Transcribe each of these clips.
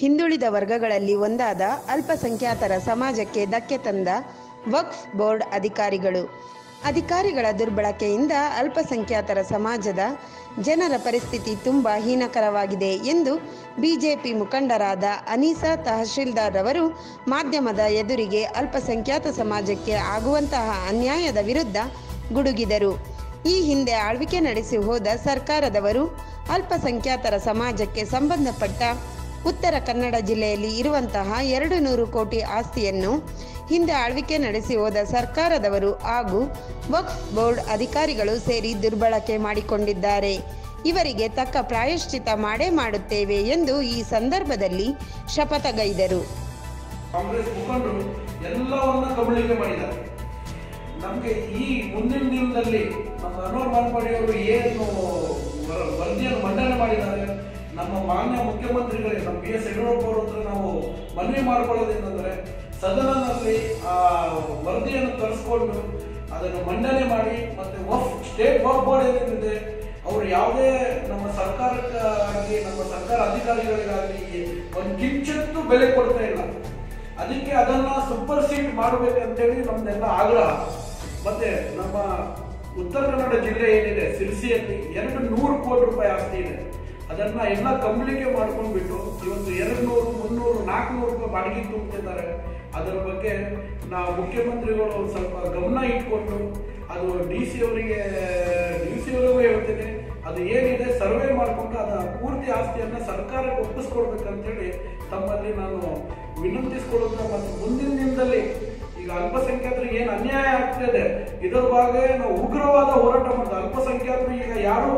ಹಿಂದುಳಿದ ವರ್ಗಗಳಲ್ಲಿ ಒಂದಾದ ಅಲ್ಪಸಂಖ್ಯಾತರ ಸಮಾಜಕ್ಕೆ ಧಕ್ಕೆ ತಂದ ವಕ್ಫ್ ಬೋರ್ಡ್ ಅಧಿಕಾರಿಗಳು ಅಧಿಕಾರಿಗಳ ದುರ್ಬಳಕೆಯಿಂದ ಅಲ್ಪಸಂಖ್ಯಾತರ ಸಮಾಜದ ಜನರ ಪರಿಸ್ಥಿತಿ ತುಂಬ ಹೀನಕರವಾಗಿದೆ ಎಂದು ಬಿಜೆಪಿ ಮುಖಂಡರಾದ ಅನೀಸಾ ತಹಶೀಲ್ದಾರ್ ಅವರು ಮಾಧ್ಯಮದ ಎದುರಿಗೆ ಅಲ್ಪಸಂಖ್ಯಾತ ಸಮಾಜಕ್ಕೆ ಆಗುವಂತಹ ಅನ್ಯಾಯದ ವಿರುದ್ಧ ಗುಡುಗಿದರು ಈ ಹಿಂದೆ ಆಳ್ವಿಕೆ ನಡೆಸಿ ಹೋದ ಸರ್ಕಾರದವರು ಅಲ್ಪಸಂಖ್ಯಾತರ ಸಮಾಜಕ್ಕೆ ಸಂಬಂಧಪಟ್ಟ ಉತ್ತರ ಕನ್ನಡ ಜಿಲ್ಲೆಯಲ್ಲಿ ಇರುವಂತಹ ಎರಡು ನೂರು ಕೋಟಿ ಆಸ್ತಿಯನ್ನು ಹಿಂದೆ ಆಳ್ವಿಕೆ ನಡೆಸಿ ಹೋದ ಸರ್ಕಾರದವರು ಹಾಗೂ ವಕ್ಫ್ ಬೋರ್ಡ್ ಅಧಿಕಾರಿಗಳು ಸೇರಿ ದುರ್ಬಳಕೆ ಮಾಡಿಕೊಂಡಿದ್ದಾರೆ ಇವರಿಗೆ ತಕ್ಕ ಪ್ರಾಯಶ್ಚಿತ ಮಾಡೇ ಮಾಡುತ್ತೇವೆ ಎಂದು ಈ ಸಂದರ್ಭದಲ್ಲಿ ಶಪಥಗೈದರು ಕಾಂಗ್ರೆಸ್ ಮುಖಂಡರು ಎಲ್ಲವನ್ನ ಕಬಳಿಕೆ ಮಾಡಿದ್ದಾರೆ ನಮಗೆ ಈ ಮುಂದಿನ ದಿನದಲ್ಲಿ ನಮ್ಮ ಅನೋರ್ ಮಾಲ್ಪಾಡಿ ಅವರು ಏನು ವರ- ವರದಿಯನ್ನು ಮಂಡನೆ ಮಾಡಿದ್ದಾರೆ ನಮ್ಮ ಮಾನ್ಯ ಮುಖ್ಯಮಂತ್ರಿಗಳೇ ನಮ್ಮ ಬಿ ಎಸ್ ಯಡಿಯೂರಪ್ಪ ಅವರ ಹತ್ರ ನಾವು ಮನವಿ ಮಾಡ್ಕೊಳ್ಳೋದೇನೆಂದರೆ ಸದನದಲ್ಲಿ ಆ ವರದಿಯನ್ನು ತರಿಸ್ಕೊಂಡು ಅದನ್ನು ಮಂಡನೆ ಮಾಡಿ ಮತ್ತೆ ವಫ್ ಸ್ಟೇಟ್ ವಫ್ ಬೋರ್ಡ್ ಏನಿದೆ ಅವರು ಯಾವುದೇ ನಮ್ಮ ಸರ್ಕಾರಕ್ಕಾಗಿ ನಮ್ಮ ಸರ್ಕಾರ ಅಧಿಕಾರಿಗಳಿಗಾಗಿ ಒಂದು ಕಿಂಚಿತ್ತು ಬೆಲೆ ಕೊಡ್ತಾ ಇಲ್ಲ ಅದಕ್ಕೆ ಅದನ್ನ ಸೂಪರ್ ಸೀಟ್ ಮಾಡಬೇಕಂತೇಳಿ ನಮ್ದೆಲ್ಲ ಆಗ್ರಹ ಮತ್ತೆ ನಮ್ಮ ಉತ್ತರ ಕನ್ನಡ ಜಿಲ್ಲೆ ಏನಿದೆ ಸಿರ್ಸಿಯಲ್ಲಿ ಎರಡು ನೂರು ಕೋಟಿ ರೂಪಾಯಿ ಆಸ್ತಿ ಇದೆ ಅದನ್ನ ಎಲ್ಲ ಕಂಬಳಿಕೆ ಮಾಡ್ಕೊಂಡ್ಬಿಟ್ಟು ಇವತ್ತು ಎರಡು ನೂರು ಮುನ್ನೂರು ನಾಲ್ಕುನೂರು ರೂಪಾಯಿ ಬಾಡಿಗೆ ತುಂಬ್ತಿದ್ದಾರೆ ಅದರ ಬಗ್ಗೆ ನಾವು ಮುಖ್ಯಮಂತ್ರಿಗಳು ಸ್ವಲ್ಪ ಗಮನ ಇಟ್ಕೊಂಡು ಅದು ಡಿ ಸಿ ಅವರಿಗೆ ಡಿ ಸಿ ಅವರಿಗೂ ಹೇಳ್ತೀನಿ ಅದು ಏನಿದೆ ಸರ್ವೆ ಮಾಡಿಕೊಂಡು ಅದರ ಪೂರ್ತಿ ಆಸ್ತಿಯನ್ನ ಸರ್ಕಾರಕ್ಕೆ ಒಪ್ಪಿಸ್ಕೊಡ್ಬೇಕಂತೇಳಿ ತಮ್ಮಲ್ಲಿ ನಾನು ವಿನಂತಿಸ್ಕೊಳ್ಳುತ್ತಾ ಮತ್ತು ಮುಂದಿನ ದಿನದಲ್ಲಿ ಈಗ ಅಲ್ಪಸಂಖ್ಯಾತರಿಗೆ ಏನು ಅನ್ಯಾಯ ಆಗ್ತಿದೆ ಇದರ ಬಗ್ಗೆ ನಾವು ಉಗ್ರವಾದ ಹೋರಾಟ ಮಾಡ್ತೀವಿ ಅಲ್ಪಸಂಖ್ಯಾತರು ಈಗ ಯಾರು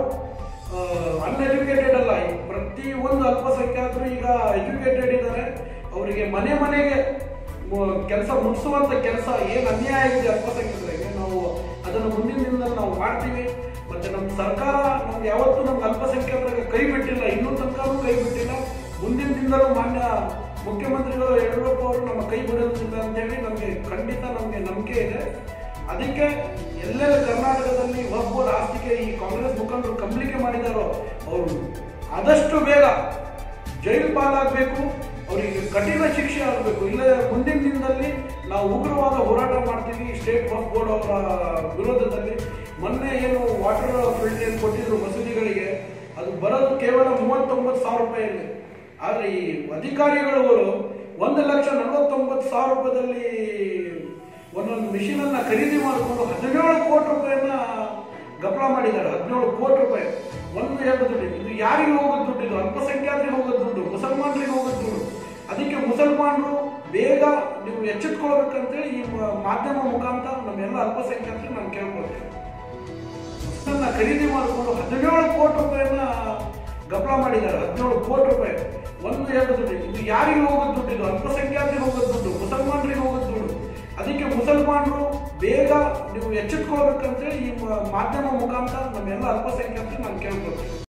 ಅನ್ಎಜುಕೇಟೆಡ್ ಅಲ್ಲ ಈ ಪ್ರತಿ ಒಂದು ಅಲ್ಪಸಂಖ್ಯಾತರು ಈಗ ಎಜುಕೇಟೆಡ್ ಇದ್ದಾರೆ ಅವರಿಗೆ ಮನೆ ಮನೆಗೆ ಕೆಲಸ ಮುಗಿಸುವಂತ ಕೆಲಸ ಏನು ಅನ್ಯಾಯ ಆಗಿದೆ ಅಲ್ಪಸಂಖ್ಯಾತರಿಗೆ ನಾವು ಅದನ್ನು ಮುಂದಿನ ದಿನದಲ್ಲಿ ನಾವು ಮಾಡ್ತೀವಿ ಮತ್ತೆ ನಮ್ಮ ಸರ್ಕಾರ ನಮ್ಗೆ ಯಾವತ್ತೂ ನಮ್ಗೆ ಅಲ್ಪಸಂಖ್ಯಾತರಿಗೆ ಕೈ ಬಿಟ್ಟಿಲ್ಲ ಇನ್ನೂ ತನಕನೂ ಕೈ ಬಿಟ್ಟಿಲ್ಲ ಮುಂದಿನ ದಿನದಲ್ಲೂ ಮಾನ್ಯ ಮುಖ್ಯಮಂತ್ರಿಗಳು ಯಡಿಯೂರಪ್ಪ ಅವರು ನಮ್ಮ ಕೈ ಬಿಡೋದಿಲ್ಲ ಅಂತೇಳಿ ನಮಗೆ ಖಂಡಿತ ನಮಗೆ ನಂಬಿಕೆ ಇದೆ ಅದಕ್ಕೆ ಎಲ್ಲೆಲ್ಲ ಕರ್ನಾಟಕದಲ್ಲಿ ಒಬ್ಬರು ಆಸ್ತಿಗೆ ಈ ಕಾಂಗ್ರೆಸ್ ಮುಖಂಡರು ಕಂಬಳಿಕೆ ಮಾಡಿದಾರೋ ಅವರು ಆದಷ್ಟು ಬೇಗ ಜೈಲು ಪಾಲಾಗಬೇಕು ಅವರಿಗೆ ಕಠಿಣ ಶಿಕ್ಷೆ ಆಗಬೇಕು ಇಲ್ಲ ಮುಂದಿನ ದಿನದಲ್ಲಿ ನಾವು ಉಗ್ರವಾದ ಹೋರಾಟ ಮಾಡ್ತೀವಿ ಸ್ಟೇಟ್ ವಕ್ಫ್ ಬೋರ್ಡ್ ಅವರ ವಿರೋಧದಲ್ಲಿ ಮೊನ್ನೆ ಏನು ವಾಟರ್ ಫಿಲ್ಟರ್ ಕೊಟ್ಟಿದ್ರು ಮಸೂದಿಗಳಿಗೆ ಅದು ಬರೋದು ಕೇವಲ ಮೂವತ್ತೊಂಬತ್ತು ಸಾವಿರ ರೂಪಾಯಿಯಲ್ಲಿ ಆದರೆ ಈ ಅಧಿಕಾರಿಗಳು ಒಂದು ಲಕ್ಷ ನಲವತ್ತೊಂಬತ್ತು ಸಾವಿರ ರೂಪಾಯಿದಲ್ಲಿ ಒಂದೊಂದು ಮಿಷಿನ್ ಅನ್ನ ಖರೀದಿ ಮಾಡಿಕೊಂಡು ಹದಿನೇಳು ಕೋಟಿ ರೂಪಾಯಿಯನ್ನ ಗಪಲ ಮಾಡಿದ್ದಾರೆ ಹದಿನೇಳು ಕೋಟಿ ರೂಪಾಯಿ ಒಂದು ಎರಡು ದುಡ್ಡು ಇದು ಯಾರಿಗೆ ಹೋಗೋದು ದುಡ್ಡು ಇದು ಅಲ್ಪಸಂಖ್ಯಾತರಿಗೆ ಹೋಗೋದು ದುಡ್ಡು ಮುಸಲ್ಮಾನರಿಗೆ ಹೋಗೋದು ದುಡ್ಡು ಅದಕ್ಕೆ ಮುಸಲ್ಮಾನರು ಬೇಗ ನೀವು ಎಚ್ಚೆತ್ಕೊಳ್ಬೇಕಂತೇಳಿ ಈ ಮ- ಮಾಧ್ಯಮ ಮುಖಾಂತರ ನಮ್ಮೆಲ್ಲ ಅಲ್ಪಸಂಖ್ಯಾತರಿಗೆ ನಾನು ಕೇಳ್ಕೊಳ್ತೇನೆ ವಸ್ತುವನ್ನ ಖರೀದಿ ಮಾಡಿಕೊಂಡು ಹದಿನೇಳು ಕೋಟಿ ರೂಪಾಯಿಯನ್ನ ಗಪಲ ಮಾಡಿದ್ದಾರೆ ಹದಿನೇಳು ಕೋಟಿ ರೂಪಾಯಿ ಒಂದು ಎರಡು ದುಡ್ಡು ಇದು ಯಾರಿಗೆ ಹೋಗೋದು ದುಡ್ಡು ಇದು ಅಲ್ಪಸಂಖ್ಯಾತರಿಗೆ ಹೋಗೋದು ದುಡ್ಡು ಮುಸಲ್ಮಾನರಿಗೆ ಹೋಗೋದು ದುಡ್ಡು ಅದಕ್ಕೆ ಮುಸಲ್ಮಾನರು ಬೇಗ ನೀವು ಎಚ್ಚೆತ್ಕೊಳ್ಬೇಕಂತೇಳಿ ಈ ಮ- ಮಾಧ್ಯಮ ಮುಖಾಂತರ ನಮ್ಮೆಲ್ಲ ಅಲ್ಪಸಂಖ್ಯಾತರಿಗೆ ನಾನು ಕೇಳ್ಕೊಳ್ತೀನಿ